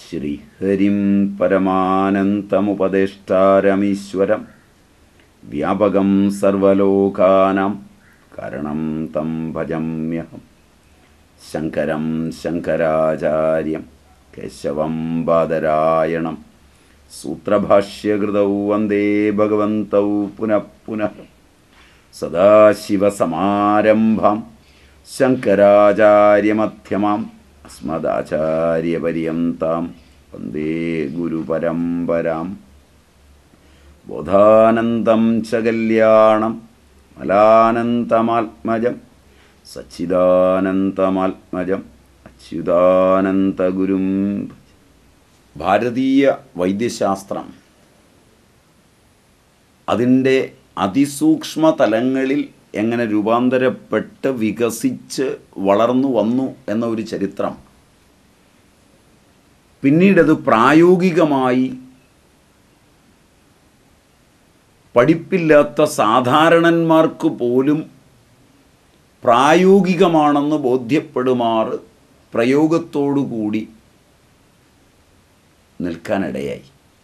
ശ്രീഹരിം പരമാനന്തമുപദേഷ്ടാരമീശ്വരം വ്യാപകം സർവലോകാനാം കാരണം തം ഭജമ്യഹം ശങ്കരം ശങ്കരാചാര്യം കേശവം ബാദരായണം സൂത്രഭാഷ്യകൃതൗ വന്ദേ ഭഗവന്തൗ പുനഃ പുനഃ സദാശിവസമാരംഭം ശങ്കരാചാര്യമധ്യമാം അസ്മദാചാര്യപര്യന്താം വന്ദേ ഗുരുപരമ്പരാം ബോധാനന്ദം ച കല്യാണം മലാനന്തമാത്മജം സച്ചിദാനന്തമാത്മജം അച്യുതാനന്തഗുരും ഭാരതീയ വൈദ്യശാസ്ത്രം അതിൻ്റെ അതിസൂക്ഷ്മ തലങ്ങളിൽ എങ്ങനെ രൂപാന്തരപ്പെട്ട് വികസിച്ച് വളർന്നു വന്നു എന്ന ഒരു ചരിത്രം പിന്നീടത് പ്രായോഗികമായി പഠിപ്പില്ലാത്ത സാധാരണന്മാർക്ക് പോലും പ്രായോഗികമാണെന്ന് ബോധ്യപ്പെടുമാറ് പ്രയോഗത്തോടുകൂടി നിൽക്കാനിടയായി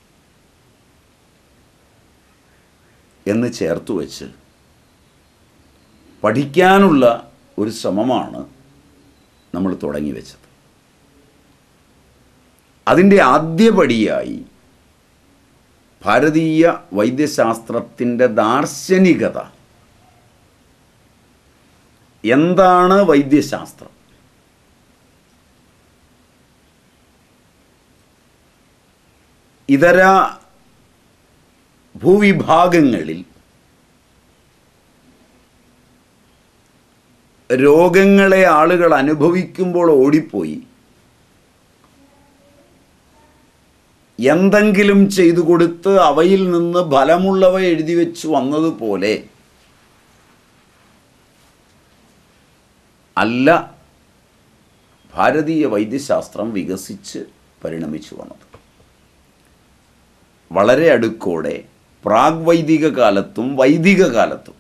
എന്ന് ചേർത്ത് വച്ച് പഠിക്കാനുള്ള ഒരു ശ്രമമാണ് നമ്മൾ തുടങ്ങി വെച്ചത് അതിൻ്റെ ആദ്യപടിയായി ഭാരതീയ വൈദ്യശാസ്ത്രത്തിൻ്റെ ദാർശനികത എന്താണ് വൈദ്യശാസ്ത്രം ഇതര ഭൂവിഭാഗങ്ങളിൽ രോഗങ്ങളെ ആളുകൾ അനുഭവിക്കുമ്പോൾ ഓടിപ്പോയി എന്തെങ്കിലും ചെയ്തു കൊടുത്ത് അവയിൽ നിന്ന് ഫലമുള്ളവ എഴുതി വെച്ച് വന്നതുപോലെ അല്ല ഭാരതീയ വൈദ്യശാസ്ത്രം വികസിച്ച് പരിണമിച്ചു വന്നത് വളരെ അടുക്കോടെ പ്രാഗ്വൈദിക കാലത്തും വൈദിക കാലത്തും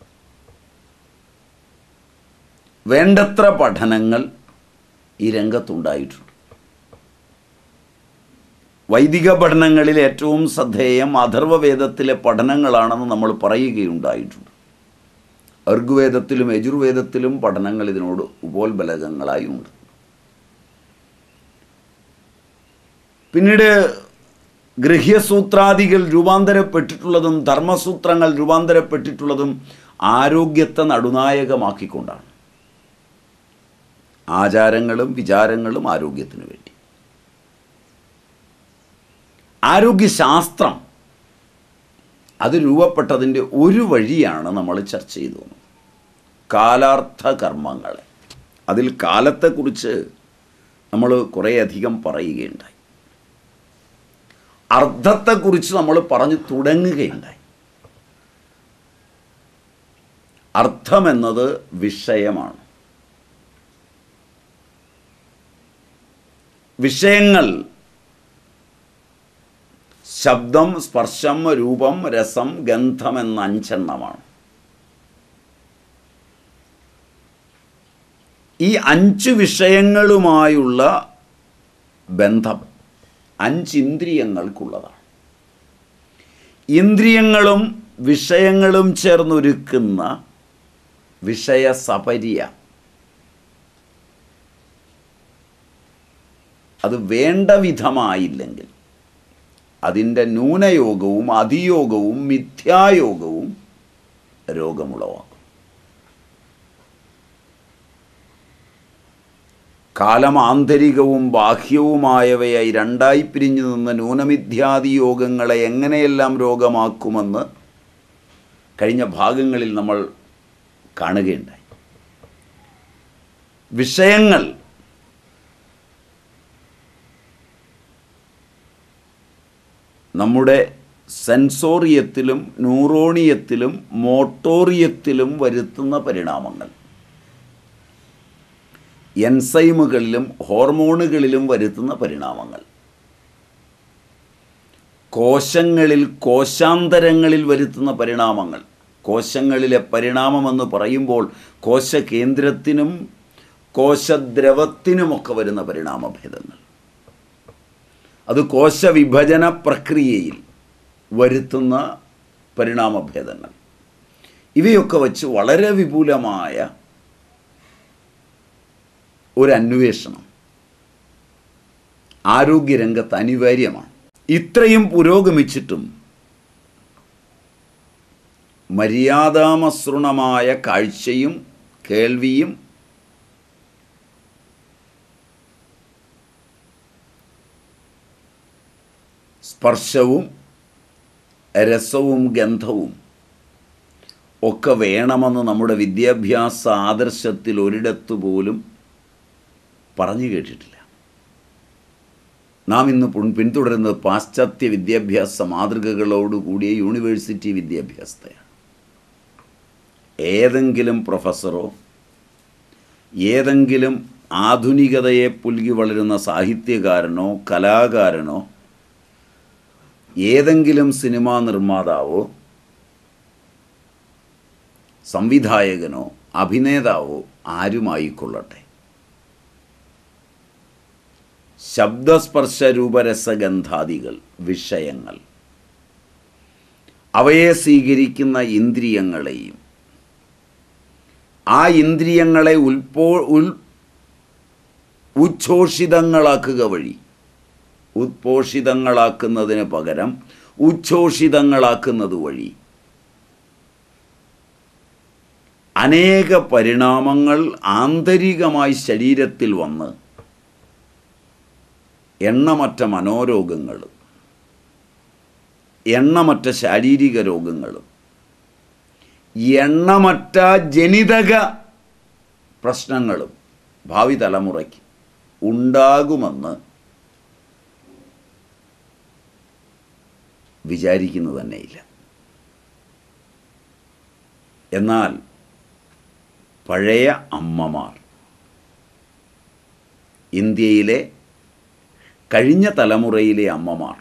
വേണ്ടത്ര പഠനങ്ങൾ ഈ രംഗത്തുണ്ടായിട്ടുണ്ട് വൈദിക പഠനങ്ങളിൽ ഏറ്റവും ശ്രദ്ധേയം അഥർവവേദത്തിലെ പഠനങ്ങളാണെന്ന് നമ്മൾ പറയുകയുണ്ടായിട്ടുണ്ട് ഋഗ്വേദത്തിലും യജുർവേദത്തിലും പഠനങ്ങൾ ഇതിനോട് ഉപോത്ബലകങ്ങളായി ഉണ്ട് പിന്നീട് ഗൃഹ്യസൂത്രാദികൾ രൂപാന്തരപ്പെട്ടിട്ടുള്ളതും ധർമ്മസൂത്രങ്ങൾ രൂപാന്തരപ്പെട്ടിട്ടുള്ളതും ആരോഗ്യത്തെ നടുനായകമാക്കിക്കൊണ്ടാണ് ആചാരങ്ങളും വിചാരങ്ങളും ആരോഗ്യത്തിന് വേണ്ടി ആരോഗ്യശാസ്ത്രം അത് രൂപപ്പെട്ടതിൻ്റെ ഒരു വഴിയാണ് നമ്മൾ ചർച്ച ചെയ്തു വന്നത് കാലാർത്ഥ കർമ്മങ്ങളെ അതിൽ കാലത്തെക്കുറിച്ച് നമ്മൾ കുറേയധികം പറയുകയുണ്ടായി അർത്ഥത്തെക്കുറിച്ച് നമ്മൾ പറഞ്ഞു തുടങ്ങുകയുണ്ടായി അർത്ഥമെന്നത് വിഷയമാണ് വിഷയങ്ങൾ ശബ്ദം സ്പർശം രൂപം രസം ഗന്ധം എന്ന അഞ്ചെണ്ണമാണ് ഈ അഞ്ച് വിഷയങ്ങളുമായുള്ള ബന്ധം അഞ്ച് ഇന്ദ്രിയങ്ങൾക്കുള്ളതാണ് ഇന്ദ്രിയങ്ങളും വിഷയങ്ങളും ചേർന്നൊരുക്കുന്ന വിഷയസപര്യ അത് വേണ്ട വിധമായില്ലെങ്കിൽ അതിൻ്റെ ന്യൂനയോഗവും അതിയോഗവും മിഥ്യായോഗവും രോഗമുളവാക്കും കാലം ആന്തരികവും ബാഹ്യവുമായവയായി രണ്ടായി പിരിഞ്ഞു നിന്ന ന്യൂനമിഥ്യാദി യോഗങ്ങളെ എങ്ങനെയെല്ലാം രോഗമാക്കുമെന്ന് കഴിഞ്ഞ ഭാഗങ്ങളിൽ നമ്മൾ കാണുകയുണ്ടായി വിഷയങ്ങൾ നമ്മുടെ സെൻസോറിയത്തിലും ന്യൂറോണിയത്തിലും മോട്ടോറിയത്തിലും വരുത്തുന്ന പരിണാമങ്ങൾ എൻസൈമുകളിലും ഹോർമോണുകളിലും വരുത്തുന്ന പരിണാമങ്ങൾ കോശങ്ങളിൽ കോശാന്തരങ്ങളിൽ വരുത്തുന്ന പരിണാമങ്ങൾ കോശങ്ങളിലെ പരിണാമമെന്ന് പറയുമ്പോൾ കോശകേന്ദ്രത്തിനും കോശദ്രവത്തിനുമൊക്കെ വരുന്ന പരിണാമഭേദങ്ങൾ അത് കോശവിഭജന പ്രക്രിയയിൽ വരുത്തുന്ന പരിണാമഭേദങ്ങൾ ഇവയൊക്കെ വച്ച് വളരെ വിപുലമായ ഒരു അന്വേഷണം ആരോഗ്യരംഗത്ത് അനിവാര്യമാണ് ഇത്രയും പുരോഗമിച്ചിട്ടും മര്യാദാമസൃണമായ കാഴ്ചയും കേൾവിയും സ്പർശവും രസവും ഗന്ധവും ഒക്കെ വേണമെന്ന് നമ്മുടെ വിദ്യാഭ്യാസ ആദർശത്തിൽ ഒരിടത്തു പോലും പറഞ്ഞു കേട്ടിട്ടില്ല നാം ഇന്ന് പുൻ- പിന്തുടരുന്നത് പാശ്ചാത്യ വിദ്യാഭ്യാസ മാതൃകകളോടുകൂടിയ യൂണിവേഴ്സിറ്റി വിദ്യാഭ്യാസത്തെയാണ് ഏതെങ്കിലും പ്രൊഫസറോ ഏതെങ്കിലും ആധുനികതയെ പുൽകി വളരുന്ന സാഹിത്യകാരനോ കലാകാരനോ ഏതെങ്കിലും സിനിമാ നിർമ്മാതാവോ സംവിധായകനോ അഭിനേതാവോ ആരുമായിക്കൊള്ളട്ടെ ശബ്ദസ്പർശ രൂപരസഗന്ധാദികൾ വിഷയങ്ങൾ അവയെ സ്വീകരിക്കുന്ന ഇന്ദ്രിയങ്ങളെയും ആ ഇന്ദ്രിയങ്ങളെ ഉൽപ്പോ ഉൽ ഉച്ഛോഷിതങ്ങളാക്കുക വഴി ഉത്പോഷിതങ്ങളാക്കുന്നതിന് പകരം ഉച്ഛോഷിതങ്ങളാക്കുന്നത് വഴി അനേക പരിണാമങ്ങൾ ആന്തരികമായി ശരീരത്തിൽ വന്ന് എണ്ണമറ്റ മനോരോഗങ്ങളും എണ്ണമറ്റ ശാരീരിക രോഗങ്ങളും എണ്ണമറ്റ ജനിതക പ്രശ്നങ്ങളും ഭാവി തലമുറയ്ക്ക് ഉണ്ടാകുമെന്ന് വിചാരിക്കുന്നത് തന്നെയില്ല എന്നാൽ പഴയ അമ്മമാർ ഇന്ത്യയിലെ കഴിഞ്ഞ തലമുറയിലെ അമ്മമാർ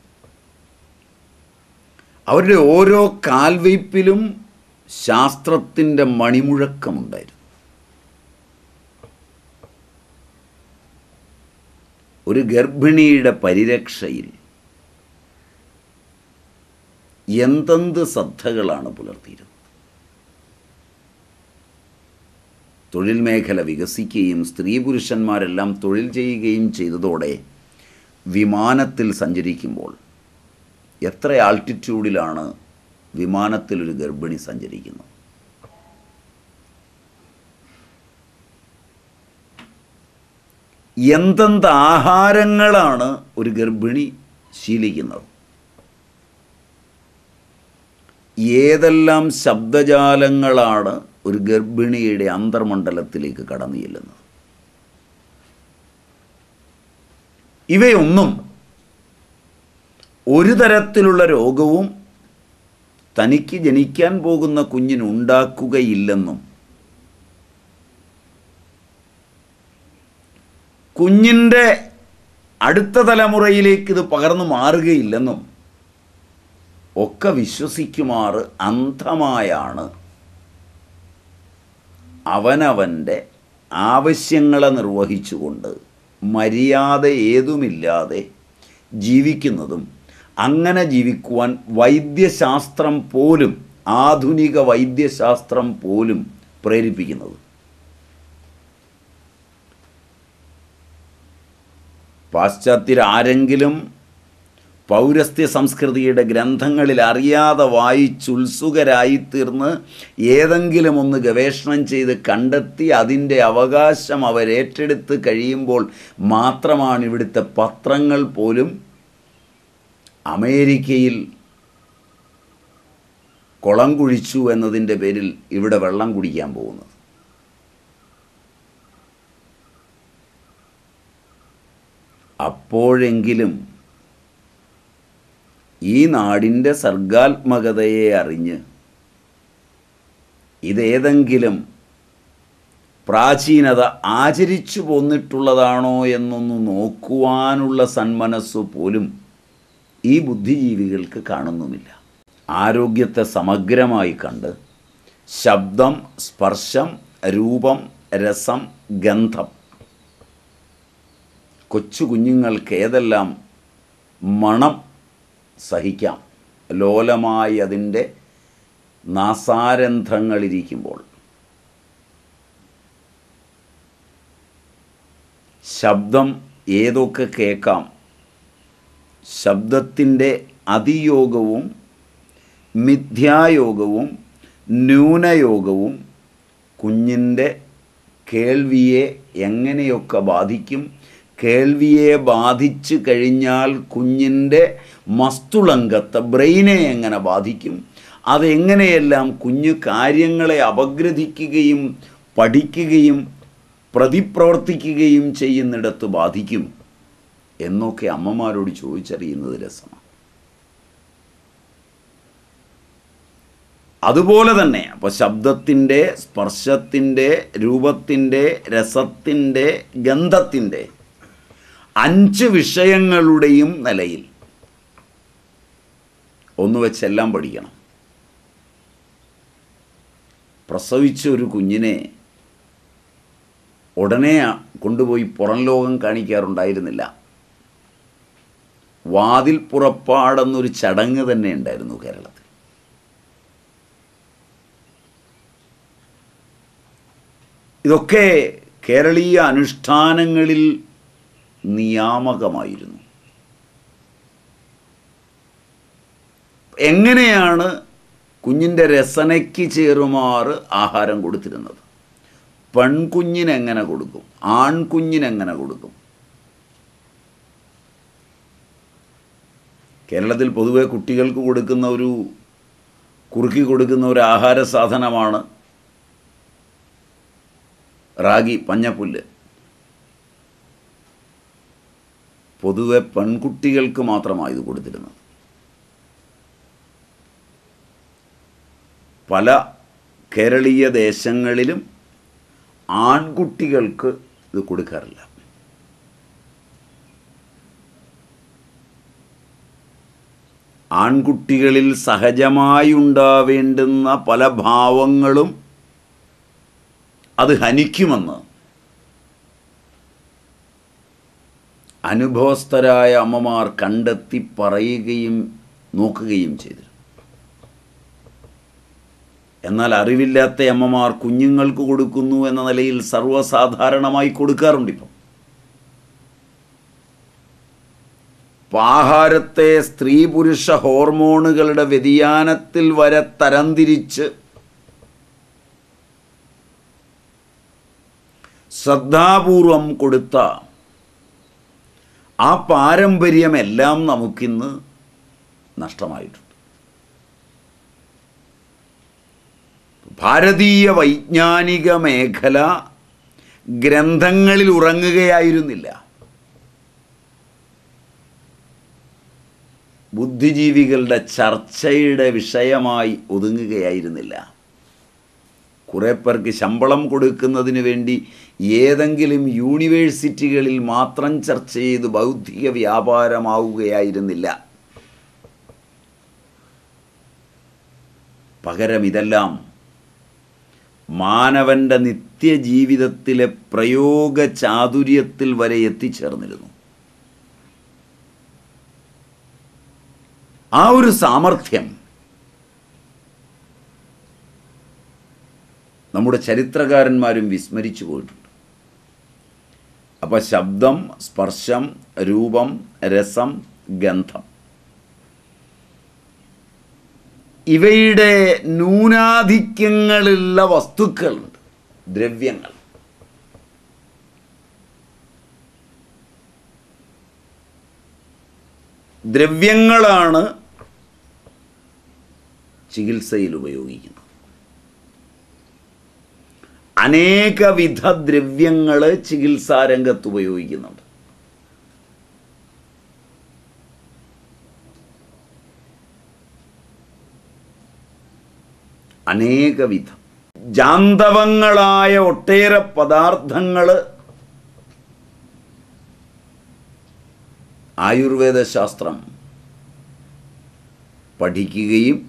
അവരുടെ ഓരോ കാൽവയ്പിലും ശാസ്ത്രത്തിൻ്റെ മണിമുഴക്കമുണ്ടായിരുന്നു ഒരു ഗർഭിണിയുടെ പരിരക്ഷയിൽ എന്തെന്ത് ശ്രദ്ധകളാണ് പുലർത്തിയിരുന്നത് തൊഴിൽ മേഖല വികസിക്കുകയും സ്ത്രീ പുരുഷന്മാരെല്ലാം തൊഴിൽ ചെയ്യുകയും ചെയ്തതോടെ വിമാനത്തിൽ സഞ്ചരിക്കുമ്പോൾ എത്ര ആൾട്ടിറ്റ്യൂഡിലാണ് വിമാനത്തിൽ ഒരു ഗർഭിണി സഞ്ചരിക്കുന്നത് എന്തെന്ത് ആഹാരങ്ങളാണ് ഒരു ഗർഭിണി ശീലിക്കുന്നത് ഏതെല്ലാം ശബ്ദജാലങ്ങളാണ് ഒരു ഗർഭിണിയുടെ അന്തർമണ്ഡലത്തിലേക്ക് കടന്നു ചെല്ലുന്നത് ഇവയൊന്നും ഒരു തരത്തിലുള്ള രോഗവും തനിക്ക് ജനിക്കാൻ പോകുന്ന കുഞ്ഞിനുണ്ടാക്കുകയില്ലെന്നും കുഞ്ഞിൻ്റെ അടുത്ത തലമുറയിലേക്ക് ഇത് പകർന്നു മാറുകയില്ലെന്നും ഒക്കെ വിശ്വസിക്കുമാറ് അന്ധമായാണ് അവനവൻ്റെ ആവശ്യങ്ങളെ നിർവഹിച്ചുകൊണ്ട് മര്യാദ ഏതുമില്ലാതെ ജീവിക്കുന്നതും അങ്ങനെ ജീവിക്കുവാൻ വൈദ്യശാസ്ത്രം പോലും ആധുനിക വൈദ്യശാസ്ത്രം പോലും പ്രേരിപ്പിക്കുന്നത് പാശ്ചാത്യർ ആരെങ്കിലും പൗരസ്ത്യ സംസ്കൃതിയുടെ ഗ്രന്ഥങ്ങളിൽ അറിയാതെ വായിച്ചുത്സുകരായി തീർന്ന് ഏതെങ്കിലും ഒന്ന് ഗവേഷണം ചെയ്ത് കണ്ടെത്തി അതിൻ്റെ അവകാശം അവരേറ്റെടുത്ത് കഴിയുമ്പോൾ മാത്രമാണ് ഇവിടുത്തെ പത്രങ്ങൾ പോലും അമേരിക്കയിൽ കുളം കുഴിച്ചു എന്നതിൻ്റെ പേരിൽ ഇവിടെ വെള്ളം കുടിക്കാൻ പോകുന്നത് അപ്പോഴെങ്കിലും ഈ നാടിൻ്റെ സർഗാത്മകതയെ അറിഞ്ഞ് ഇതേതെങ്കിലും പ്രാചീനത ആചരിച്ചു പോന്നിട്ടുള്ളതാണോ എന്നൊന്ന് നോക്കുവാനുള്ള സന്മനസ്സു പോലും ഈ ബുദ്ധിജീവികൾക്ക് കാണുന്നുമില്ല ആരോഗ്യത്തെ സമഗ്രമായി കണ്ട് ശബ്ദം സ്പർശം രൂപം രസം ഗന്ധം കൊച്ചു കുഞ്ഞുങ്ങൾക്ക് ഏതെല്ലാം മണം സഹിക്കാം ലോലമായി അതിൻ്റെ നാസാരന്ധ്രങ്ങളിരിക്കുമ്പോൾ ശബ്ദം ഏതൊക്കെ കേൾക്കാം ശബ്ദത്തിൻ്റെ അതിയോഗവും മിഥ്യായോഗവും ന്യൂനയോഗവും കുഞ്ഞിൻ്റെ കേൾവിയെ എങ്ങനെയൊക്കെ ബാധിക്കും കേൾവിയെ ബാധിച്ചു കഴിഞ്ഞാൽ കുഞ്ഞിൻ്റെ മസ്തുളങ്കത്തെ ബ്രെയിനെ എങ്ങനെ ബാധിക്കും അതെങ്ങനെയെല്ലാം കുഞ്ഞ് കാര്യങ്ങളെ അപഗ്രഥിക്കുകയും പഠിക്കുകയും പ്രതിപ്രവർത്തിക്കുകയും ചെയ്യുന്നിടത്ത് ബാധിക്കും എന്നൊക്കെ അമ്മമാരോട് ചോദിച്ചറിയുന്നത് രസമാണ് അതുപോലെ തന്നെ അപ്പോൾ ശബ്ദത്തിൻ്റെ സ്പർശത്തിൻ്റെ രൂപത്തിൻ്റെ രസത്തിൻ്റെ ഗന്ധത്തിൻ്റെ അഞ്ച് വിഷയങ്ങളുടെയും നിലയിൽ ഒന്ന് വെച്ചെല്ലാം പഠിക്കണം പ്രസവിച്ച ഒരു കുഞ്ഞിനെ ഉടനെ കൊണ്ടുപോയി പുറം ലോകം കാണിക്കാറുണ്ടായിരുന്നില്ല വാതിൽ പുറപ്പാടെന്നൊരു ചടങ്ങ് തന്നെ ഉണ്ടായിരുന്നു കേരളത്തിൽ ഇതൊക്കെ കേരളീയ അനുഷ്ഠാനങ്ങളിൽ നിയാമകമായിരുന്നു എങ്ങനെയാണ് കുഞ്ഞിൻ്റെ രസനയ്ക്ക് ചേറുമാറ് ആഹാരം കൊടുത്തിരുന്നത് പെൺകുഞ്ഞിനെങ്ങനെ കൊടുക്കും ആൺകുഞ്ഞിനെങ്ങനെ കൊടുക്കും കേരളത്തിൽ പൊതുവെ കുട്ടികൾക്ക് കൊടുക്കുന്ന ഒരു കുറുക്കി കൊടുക്കുന്ന ഒരു ആഹാര സാധനമാണ് റാഗി പഞ്ഞപ്പുല്ല് പൊതുവെ പെൺകുട്ടികൾക്ക് മാത്രമാണ് ഇത് കൊടുത്തിരുന്നത് പല കേരളീയ ദേശങ്ങളിലും ആൺകുട്ടികൾക്ക് ഇത് കൊടുക്കാറില്ല ആൺകുട്ടികളിൽ സഹജമായി ഉണ്ടാവേണ്ടുന്ന പല ഭാവങ്ങളും അത് ഹനിക്കുമെന്ന് അനുഭവസ്ഥരായ അമ്മമാർ കണ്ടെത്തി പറയുകയും നോക്കുകയും ചെയ്തു എന്നാൽ അറിവില്ലാത്ത അമ്മമാർ കുഞ്ഞുങ്ങൾക്ക് കൊടുക്കുന്നു എന്ന നിലയിൽ സർവ്വസാധാരണമായി കൊടുക്കാറുണ്ട് ഇപ്പം ആഹാരത്തെ സ്ത്രീ പുരുഷ ഹോർമോണുകളുടെ വ്യതിയാനത്തിൽ വരെ തരംതിരിച്ച് ശ്രദ്ധാപൂർവം കൊടുത്ത ആ പാരമ്പര്യമെല്ലാം നമുക്കിന്ന് നഷ്ടമായിട്ടുണ്ട് ഭാരതീയ വൈജ്ഞാനിക മേഖല ഗ്രന്ഥങ്ങളിൽ ഉറങ്ങുകയായിരുന്നില്ല ബുദ്ധിജീവികളുടെ ചർച്ചയുടെ വിഷയമായി ഒതുങ്ങുകയായിരുന്നില്ല കുറേ പേർക്ക് ശമ്പളം കൊടുക്കുന്നതിന് വേണ്ടി ഏതെങ്കിലും യൂണിവേഴ്സിറ്റികളിൽ മാത്രം ചർച്ച ചെയ്ത് ബൗദ്ധിക വ്യാപാരമാവുകയായിരുന്നില്ല പകരം ഇതെല്ലാം മാനവൻ്റെ നിത്യജീവിതത്തിലെ പ്രയോഗ ചാതുര്യത്തിൽ വരെ എത്തിച്ചേർന്നിരുന്നു ആ ഒരു സാമർഥ്യം നമ്മുടെ ചരിത്രകാരന്മാരും വിസ്മരിച്ചു പോയിട്ടുണ്ട് അപ്പോൾ ശബ്ദം സ്പർശം രൂപം രസം ഗന്ധം ഇവയുടെ ന്യൂനാധിക്യങ്ങളുള്ള വസ്തുക്കളുണ്ട് ദ്രവ്യങ്ങൾ ദ്രവ്യങ്ങളാണ് ചികിത്സയിൽ ഉപയോഗിക്കുന്നത് അനേകവിധ ദ്രവ്യങ്ങൾ ചികിത്സാരംഗത്ത് ഉപയോഗിക്കുന്നുണ്ട് അനേകവിധം ജാന്തവങ്ങളായ ഒട്ടേറെ പദാർത്ഥങ്ങൾ ആയുർവേദ ശാസ്ത്രം പഠിക്കുകയും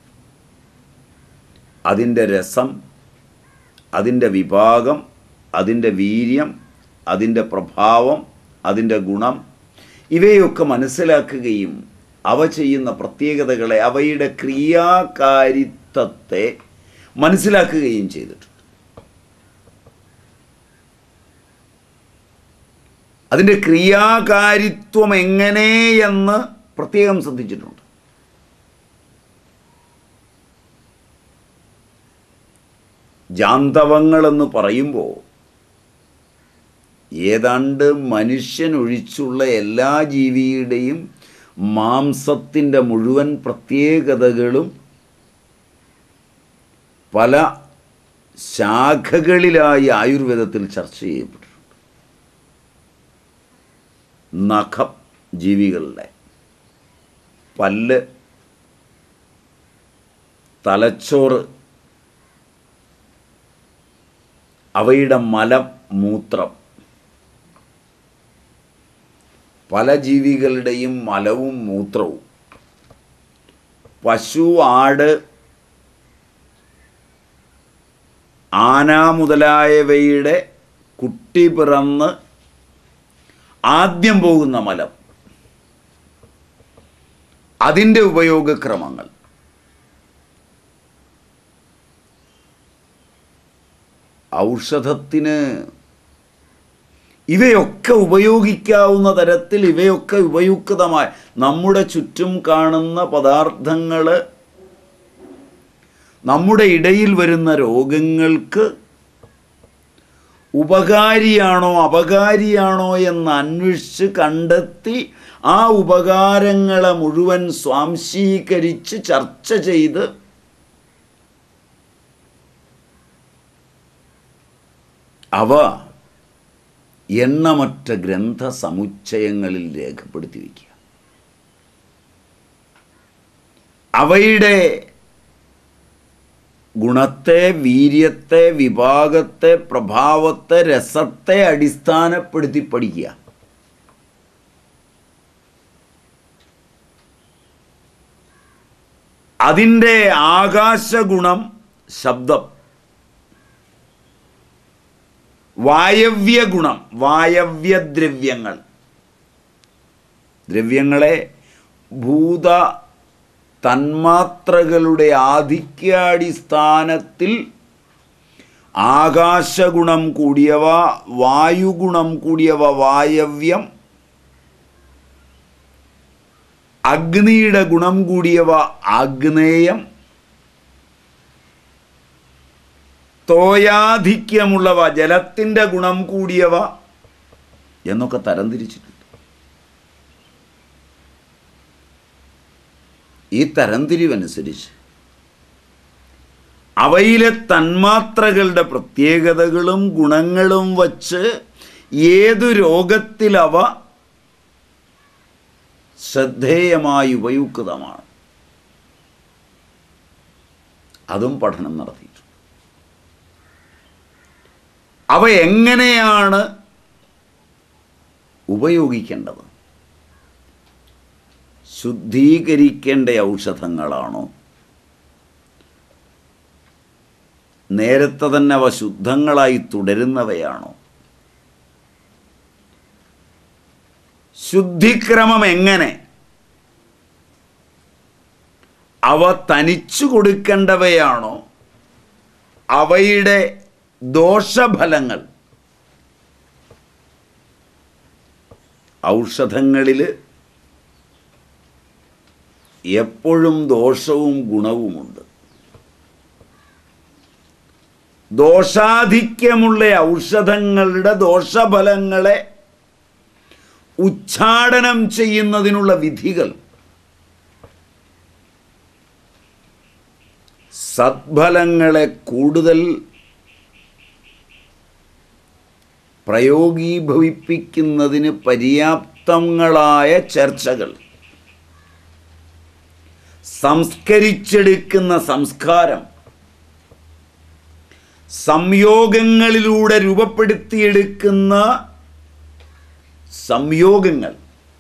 അതിൻ്റെ രസം അതിൻ്റെ വിഭാഗം അതിൻ്റെ വീര്യം അതിൻ്റെ പ്രഭാവം അതിൻ്റെ ഗുണം ഇവയൊക്കെ മനസ്സിലാക്കുകയും അവ ചെയ്യുന്ന പ്രത്യേകതകളെ അവയുടെ ക്രിയാകാരിത്വത്തെ മനസ്സിലാക്കുകയും ചെയ്തിട്ടുണ്ട് അതിൻ്റെ ക്രിയാകാരിത്വം എങ്ങനെയെന്ന് പ്രത്യേകം ശ്രദ്ധിച്ചിട്ടുണ്ട് ജാന്തവങ്ങളെന്ന് പറയുമ്പോൾ ഏതാണ്ട് മനുഷ്യനൊഴിച്ചുള്ള എല്ലാ ജീവിയുടെയും മാംസത്തിൻ്റെ മുഴുവൻ പ്രത്യേകതകളും പല ശാഖകളിലായി ആയുർവേദത്തിൽ ചർച്ച ചെയ്യപ്പെട്ടിട്ടുണ്ട് നഖം ജീവികളുടെ പല്ല് തലച്ചോറ് അവയുടെ മലം മൂത്രം പല ജീവികളുടെയും മലവും മൂത്രവും പശു ആട് ആന മുതലായവയുടെ കുട്ടി പിറന്ന് ആദ്യം പോകുന്ന മലം അതിൻ്റെ ഉപയോഗക്രമങ്ങൾ ഔഷധത്തിന് ഇവയൊക്കെ ഉപയോഗിക്കാവുന്ന തരത്തിൽ ഇവയൊക്കെ ഉപയുക്തമായ നമ്മുടെ ചുറ്റും കാണുന്ന പദാർത്ഥങ്ങൾ നമ്മുടെ ഇടയിൽ വരുന്ന രോഗങ്ങൾക്ക് ഉപകാരിയാണോ അപകാരിയാണോ എന്ന് അന്വേഷിച്ച് കണ്ടെത്തി ആ ഉപകാരങ്ങളെ മുഴുവൻ സ്വാംശീകരിച്ച് ചർച്ച ചെയ്ത് അവ എണ്ണമറ്റ ഗ്രന്ഥ സമുച്ചയങ്ങളിൽ രേഖപ്പെടുത്തി വയ്ക്കുക അവയുടെ ഗുണത്തെ വീര്യത്തെ വിഭാഗത്തെ പ്രഭാവത്തെ രസത്തെ അടിസ്ഥാനപ്പെടുത്തി പഠിക്കുക അതിൻ്റെ ആകാശഗുണം ശബ്ദം വായവ്യ ഗുണം വായവ്യദ്രവ്യങ്ങൾ ദ്രവ്യങ്ങളെ ഭൂത തന്മാത്രകളുടെ ആധിക്യാടിസ്ഥാനത്തിൽ ആകാശഗുണം കൂടിയവ വായുഗുണം കൂടിയവ വായവ്യം അഗ്നിയുടെ ഗുണം കൂടിയവ ആഗ്നേയം തോയാധിക്യമുള്ളവ ജലത്തിൻ്റെ ഗുണം കൂടിയവ എന്നൊക്കെ തരംതിരിച്ചിട്ടുണ്ട് ഈ തരംതിരിവനുസരിച്ച് അവയിലെ തന്മാത്രകളുടെ പ്രത്യേകതകളും ഗുണങ്ങളും വച്ച് ഏതു രോഗത്തിലവ ശ്രദ്ധേയമായി ഉപയുക്തമാണ് അതും പഠനം നടത്തിയിട്ടുണ്ട് അവ എങ്ങനെയാണ് ഉപയോഗിക്കേണ്ടത് ശുദ്ധീകരിക്കേണ്ട ഔഷധങ്ങളാണോ നേരത്തെ തന്നെ അവ ശുദ്ധങ്ങളായി തുടരുന്നവയാണോ ശുദ്ധിക്രമം എങ്ങനെ അവ തനിച്ചു കൊടുക്കേണ്ടവയാണോ അവയുടെ ദോഷഫലങ്ങൾ ഔഷധങ്ങളിൽ എപ്പോഴും ദോഷവും ഗുണവുമുണ്ട് ദോഷാധിക്യമുള്ള ഔഷധങ്ങളുടെ ദോഷഫലങ്ങളെ ഉച്ചാടനം ചെയ്യുന്നതിനുള്ള വിധികൾ സദ്ഫലങ്ങളെ കൂടുതൽ പ്രയോഗീഭവിപ്പിക്കുന്നതിന് പര്യാപ്തങ്ങളായ ചർച്ചകൾ സംസ്കരിച്ചെടുക്കുന്ന സംസ്കാരം സംയോഗങ്ങളിലൂടെ രൂപപ്പെടുത്തിയെടുക്കുന്ന സംയോഗങ്ങൾ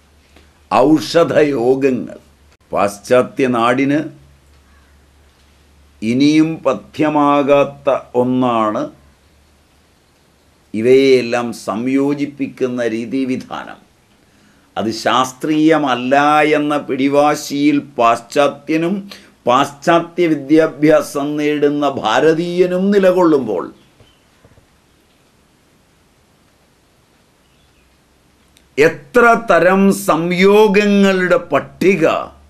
ഔഷധയോഗങ്ങൾ പാശ്ചാത്യ നാടിന് ഇനിയും പഥ്യമാകാത്ത ഒന്നാണ് ഇവയെല്ലാം സംയോജിപ്പിക്കുന്ന രീതിവിധാനം അത് ശാസ്ത്രീയമല്ല എന്ന പിടിവാശിയിൽ പാശ്ചാത്യനും പാശ്ചാത്യ വിദ്യാഭ്യാസം നേടുന്ന ഭാരതീയനും നിലകൊള്ളുമ്പോൾ എത്ര തരം സംയോഗങ്ങളുടെ പട്ടിക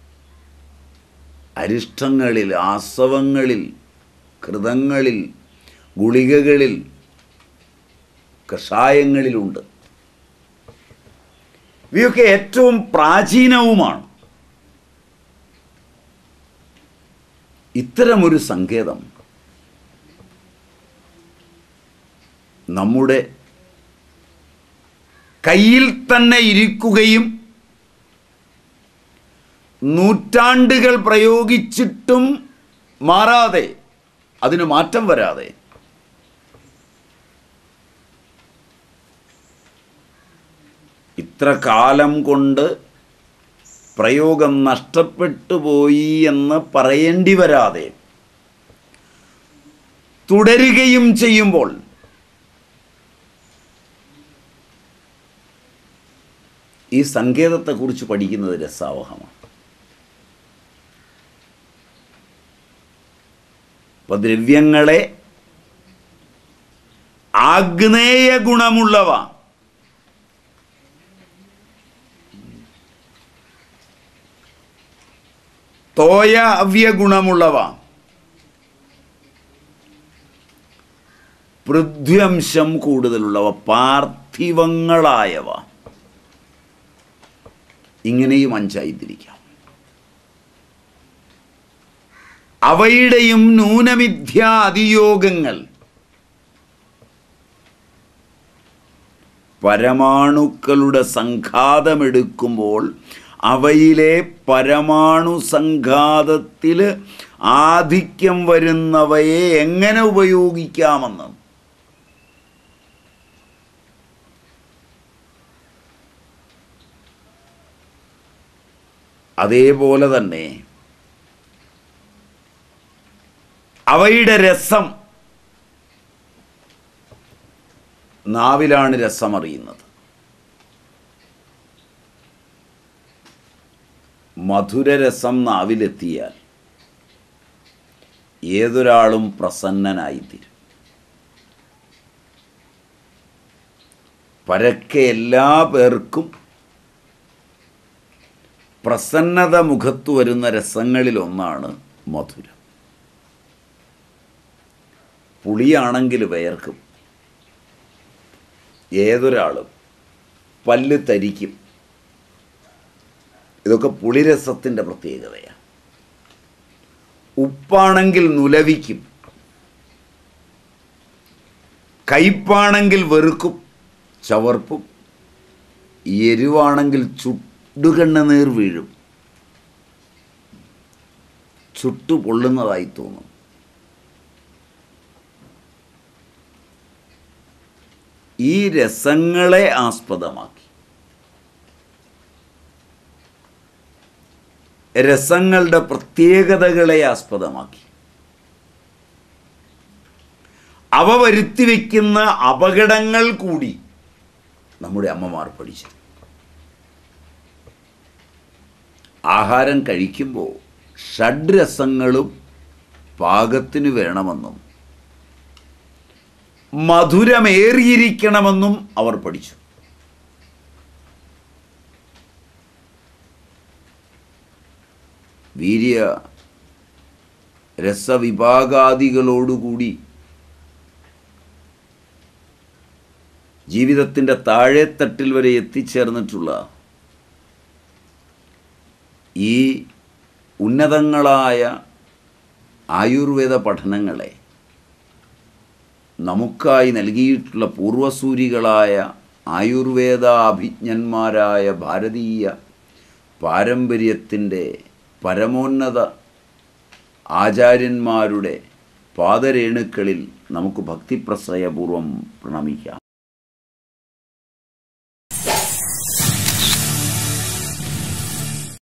അരിഷ്ടങ്ങളിൽ ആസവങ്ങളിൽ കൃതങ്ങളിൽ ഗുളികകളിൽ കഷായങ്ങളിലുണ്ട് ഇവയൊക്കെ ഏറ്റവും പ്രാചീനവുമാണ് ഇത്തരമൊരു സങ്കേതം നമ്മുടെ കയ്യിൽ തന്നെ ഇരിക്കുകയും നൂറ്റാണ്ടുകൾ പ്രയോഗിച്ചിട്ടും മാറാതെ അതിന് മാറ്റം വരാതെ ഇത്ര കാലം കൊണ്ട് പ്രയോഗം നഷ്ടപ്പെട്ടു പോയി എന്ന് പറയേണ്ടി വരാതെ തുടരുകയും ചെയ്യുമ്പോൾ ഈ സങ്കേതത്തെക്കുറിച്ച് പഠിക്കുന്നത് രസാവഹമാണ് ഇപ്പൊ ദ്രവ്യങ്ങളെ ആഗ്നേയ ഗുണമുള്ളവ തോയ അവ്യഗുണമുള്ളവ പൃഥ്വംശം കൂടുതലുള്ളവ പാർത്ഥിവങ്ങളായവ ഇങ്ങനെയും അഞ്ചായി തിരിക്കാം അവയുടെയും ന്യൂനമിഥ്യ അതിയോഗങ്ങൾ പരമാണുക്കളുടെ സംഘാതമെടുക്കുമ്പോൾ അവയിലെ പരമാണു സംഘാതത്തിൽ ആധിക്യം വരുന്നവയെ എങ്ങനെ ഉപയോഗിക്കാമെന്ന് അതേപോലെ തന്നെ അവയുടെ രസം നാവിലാണ് രസമറിയുന്നത് മധുരരസം നാവിലെത്തിയാൽ ഏതൊരാളും പ്രസന്നനായിത്തീരും പരക്കെ എല്ലാ പേർക്കും പ്രസന്നത മുഖത്ത് വരുന്ന രസങ്ങളിലൊന്നാണ് മധുരം പുളിയാണെങ്കിൽ വേർക്കും ഏതൊരാളും പല്ല് തരിക്കും ഇതൊക്കെ പുളിരസത്തിൻ്റെ പ്രത്യേകതയാണ് ഉപ്പാണെങ്കിൽ നുലവിക്കും കയ്പാണെങ്കിൽ വെറുക്കും ചവർപ്പും എരിവാണെങ്കിൽ ചുടുകണ്ണ നീർ വീഴും ചുട്ടു പൊള്ളുന്നതായി തോന്നും ഈ രസങ്ങളെ ആസ്പദമാക്കി രസങ്ങളുടെ പ്രത്യേകതകളെ ആസ്പദമാക്കി അവ വരുത്തി വയ്ക്കുന്ന അപകടങ്ങൾ കൂടി നമ്മുടെ അമ്മമാർ പഠിച്ചു ആഹാരം കഴിക്കുമ്പോൾ ഷഡ്രസങ്ങളും പാകത്തിന് വേണമെന്നും മധുരമേറിയിരിക്കണമെന്നും അവർ പഠിച്ചു വീര്യ രസവിഭാഗാദികളോടുകൂടി ജീവിതത്തിൻ്റെ താഴെത്തട്ടിൽ വരെ എത്തിച്ചേർന്നിട്ടുള്ള ഈ ഉന്നതങ്ങളായ ആയുർവേദ പഠനങ്ങളെ നമുക്കായി നൽകിയിട്ടുള്ള പൂർവസൂരികളായ ആയുർവേദ അഭിജ്ഞന്മാരായ ഭാരതീയ പാരമ്പര്യത്തിൻ്റെ പരമോന്നത ആചാര്യന്മാരുടെ പാദരേണുക്കളിൽ നമുക്ക് ഭക്തിപ്രശ്രയപൂർവം പ്രണമിക്കാം